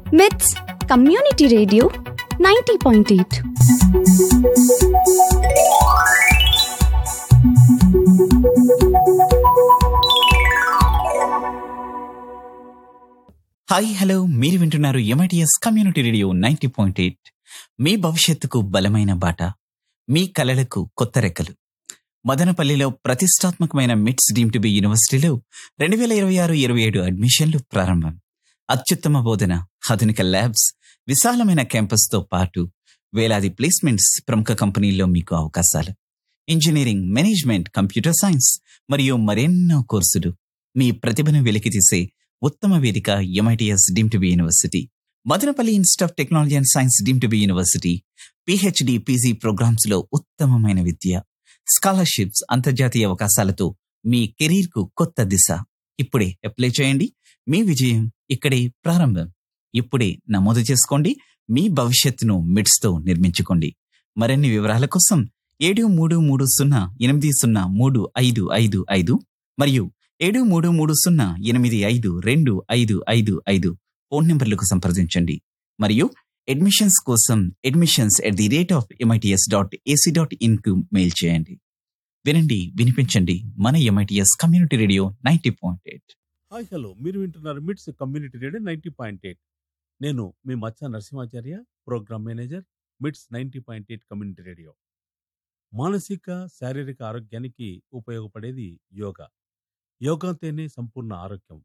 with community radio ninety point eight hi hello మీరు వింటున్నారు MITS community radio ninety point eight మీ భవిష్యత్తుకు బలమైన బాట మీ కలలకు కొత్త రెక్కలు మదనపల్లిలో ప్రతిష్టాత్మకమైన మిట్స్ డీమ్ టు బి యూనివర్సిటీలో రెండు వేల ఇరవై ఆరు ఇరవై ఏడు అడ్మిషన్లు ప్రారంభం అత్యుత్తమ బోధన ఆధునిక ల్యాబ్స్ విశాలమైన క్యాంపస్తో పాటు వేలాది ప్లేస్మెంట్స్ ప్రముఖ కంపెనీల్లో మీకు అవకాశాలు ఇంజనీరింగ్ మేనేజ్మెంట్ కంప్యూటర్ సైన్స్ మరియు మరెన్నో కోర్సులు మీ ప్రతిభను వెలికితీసే ఉత్తమ వేదిక MITS deem to be university Madanapalle institute of technology and science deem to be university PhD PG programmes లో ఉత్తమమైన విద్య స్కాలర్షిప్స్ అంతర్జాతీయ అవకాశాలతో మీ కెరీర్ కు కొత్త దిశ ఇప్పుడే అప్లై చేయండి మీ విజయం ఇక్కడే ప్రారంభం ఇప్పుడే నమోదు చేసుకోండి మీ భవిష్యత్తును మిడ్స్ తో నిర్మించుకోండి మరిన్ని వివరాల కోసం ఏడు మూడు మూడు సున్నా ఎనిమిది సున్నా మూడు ఐదు ఐదు ఐదు మరియు ఏడు మూడు మూడు సున్నా ఎనిమిది ఐదు రెండు ఐదు ఐదు ఐదు ఫోన్ నంబర్లకు సంప్రదించండి మరియు అడ్మిషన్స్ కోసం admissions at the rate of MITS dot AC dot in కు మెయిల్ చేయండి వినండి వినిపించండి మన MITS community radio ninety point eight hi hello మీరు వింటున్నారు MITS community radio ninety point eight నేను మీ Macha Narasimhacharya programme manager MITS ninety point eight community radio మానసిక శారీరక ఆరోగ్యానికి ఉపయోగపడేది యోగా యోగాతోనే సంపూర్ణ ఆరోగ్యం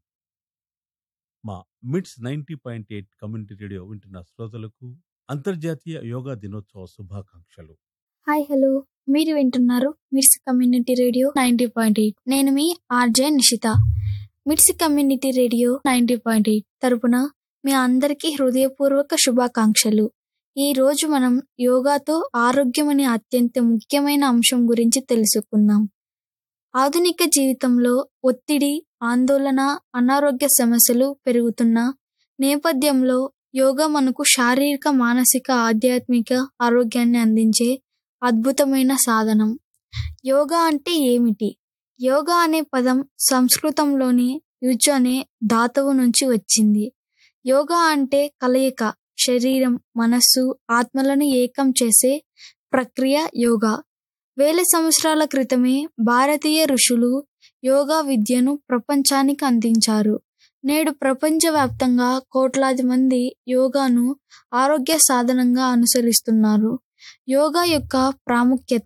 మా MITS ninety point eight community radio వింటున్న శ్రోతలకు అంతర్జాతీయ యోగా దినోత్సవ శుభాకాంక్షలు హాయ్ హలో మీరు వింటున్నారు MITS community radio ninety point eight నేను మీ RJ Nishitha MITS community radio ninety point eight తరపున మీ అందరికీ హృదయపూర్వక శుభాకాంక్షలు ఈ రోజు మనం యోగాతో ఆరోగ్యం అనే అత్యంత ముఖ్యమైన అంశం గురించి తెలుసుకుందాం ఆధునిక జీవితంలో ఒత్తిడి ఆందోళన అనారోగ్య సమస్యలు పెరుగుతున్న నేపథ్యంలో యోగా మనకు శారీరక మానసిక ఆధ్యాత్మిక ఆరోగ్యాన్ని అందించే అద్భుతమైన సాధనం యోగా అంటే ఏమిటి యోగా అనే పదం సంస్కృతంలోని యుజ్ అనే ధాతువు నుంచి వచ్చింది యోగా అంటే కలయిక శరీరం మనస్సు ఆత్మలను ఏకం చేసే ప్రక్రియ యోగా వేల సంవత్సరాల క్రితమే భారతీయ ఋషులు యోగా విద్యను ప్రపంచానికి అందించారు నేడు ప్రపంచవ్యాప్తంగా కోట్లాది మంది యోగాను ఆరోగ్య సాధనంగా అనుసరిస్తున్నారు యోగా యొక్క ప్రాముఖ్యత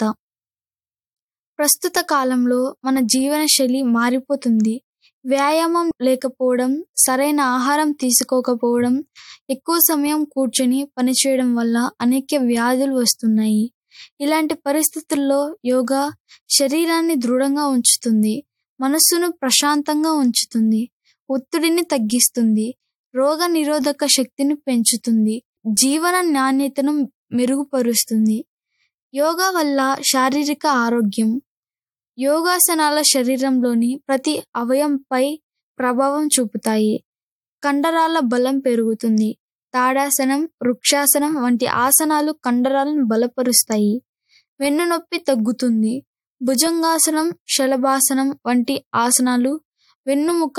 ప్రస్తుత కాలంలో మన జీవనశైలి మారిపోతుంది వ్యాయామం లేకపోవడం సరైన ఆహారం తీసుకోకపోవడం ఎక్కువ సమయం కూర్చొని పనిచేయడం వల్ల అనేక వ్యాధులు వస్తున్నాయి ఇలాంటి పరిస్థితుల్లో యోగా శరీరాన్ని దృఢంగా ఉంచుతుంది మనస్సును ప్రశాంతంగా ఉంచుతుంది ఒత్తిడిని తగ్గిస్తుంది రోగ నిరోధక శక్తిని పెంచుతుంది జీవన నాణ్యతను మెరుగుపరుస్తుంది యోగా వల్ల శారీరక ఆరోగ్యం యోగాసనాల శరీరంలోని ప్రతి అవయంపై ప్రభావం చూపుతాయి కండరాల బలం పెరుగుతుంది తాడాసనం వృక్షాసనం వంటి ఆసనాలు కండరాలను బలపరుస్తాయి వెన్నునొప్పి తగ్గుతుంది భుజంగాసనం శలభాసనం వంటి ఆసనాలు వెన్నుముక